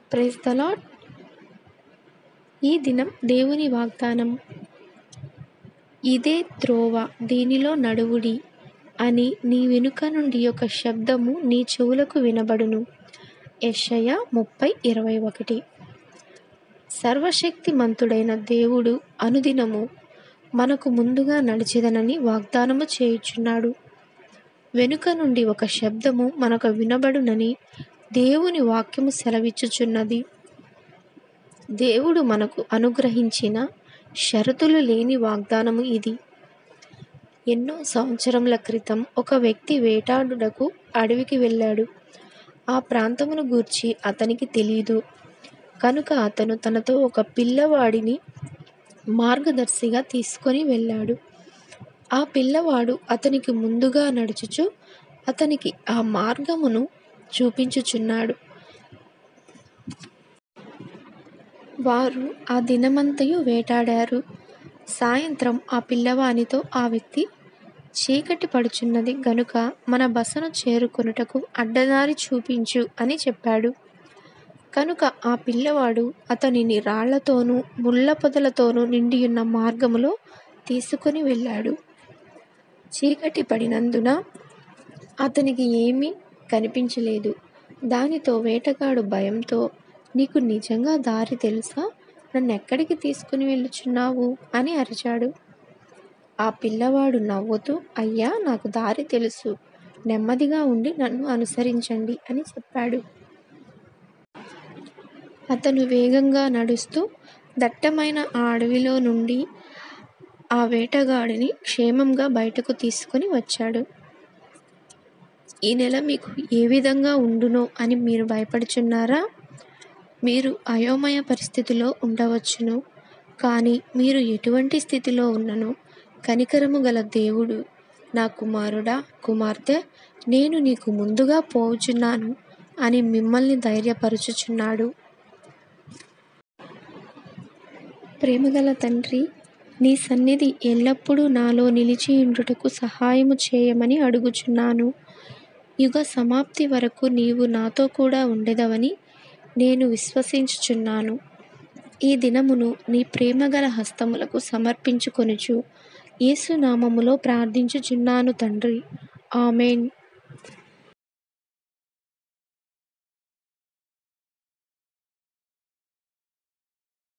praise the lord ఈ దినం దేవుని వాగ్దానం ఇదే త్రోవ దీనిలో నడువుడి అని నీ వెనుక నుండి ఒక శబ్దము నీ చెవులకు వినబడును యెషయా ముప్పై ఇరవై ఒకటి సర్వశక్తిమంతుడైన దేవుడు అనుదినము మనకు ముందుగా నడిచెదనని వాగ్దానము చేయుచున్నాడు వెనుక నుండి ఒక శబ్దము మనకు వినబడునని దేవుని వాక్యము సెలవిచ్చుచున్నది దేవుడు మనకు అనుగ్రహించిన షరతులు లేని వాగ్దానము ఇది ఎన్నో సంవత్సరముల క్రితం ఒక వ్యక్తి వేటాడుటకు అడవికి వెళ్ళాడు ఆ ప్రాంతమును గూర్చి అతనికి తెలియదు కనుక అతను తనతో ఒక పిల్లవాడిని మార్గదర్శిగా తీసుకొని వెళ్ళాడు ఆ పిల్లవాడు అతనికి ముందుగా నడుచుచు అతనికి ఆ మార్గమును చూపించుచున్నాడు వారు ఆ దినమంతయు వేటాడారు సాయంత్రం ఆ పిల్లవానితో ఆ వ్యక్తి చీకటి పడుచున్నది గనుక మన బసను చేరుకొనుటకు అడ్డదారి చూపించు అని చెప్పాడు కనుక ఆ పిల్లవాడు అతనిని రాళ్లతోనూ ముళ్ళ పొదలతోనూ నిండియున్న మార్గములో తీసుకొని వెళ్ళాడు చీకటి పడినందున అతనికి ఏమీ కనిపించలేదు దానితో వేటగాడు భయంతో నీకు నిజంగా దారి తెలుసా నన్ను ఎక్కడికి తీసుకుని వెళ్ళుచున్నావు అని అరిచాడు ఆ పిల్లవాడు నవ్వుతూ అయ్యా నాకు దారి తెలుసు నెమ్మదిగా ఉండి నన్ను అనుసరించండి అని చెప్పాడు అతను వేగంగా నడుస్తూ దట్టమైన ఆ అడవిలో నుండి ఆ వేటగాడిని క్షేమంగా బయటకు తీసుకొని వచ్చాడు ఈ నెల మీకు ఏ విధంగా ఉండునో అని మీరు భయపడుచున్నారా మీరు అయోమయ పరిస్థితిలో ఉండవచ్చును కానీ మీరు ఎటువంటి స్థితిలో ఉన్నను కనికరము గల దేవుడు నా కుమారుడా కుమార్తె నేను నీకు ముందుగా పోవుచున్నాను అని మిమ్మల్ని ధైర్యపరుచుచున్నాడు ప్రేమగల తండ్రి నీ సన్నిధి ఎల్లప్పుడూ నాలో నిలిచియుండుటకు సహాయము చేయమని అడుగుచున్నాను యుగ సమాప్తి వరకు నీవు నాతో కూడా ఉండెదవని నేను విశ్వసించుచున్నాను ఈ దినమును నీ ప్రేమగల హస్తములకు సమర్పించుకొనుచు యేసునామములో ప్రార్థించుచున్నాను తండ్రి ఆమెన్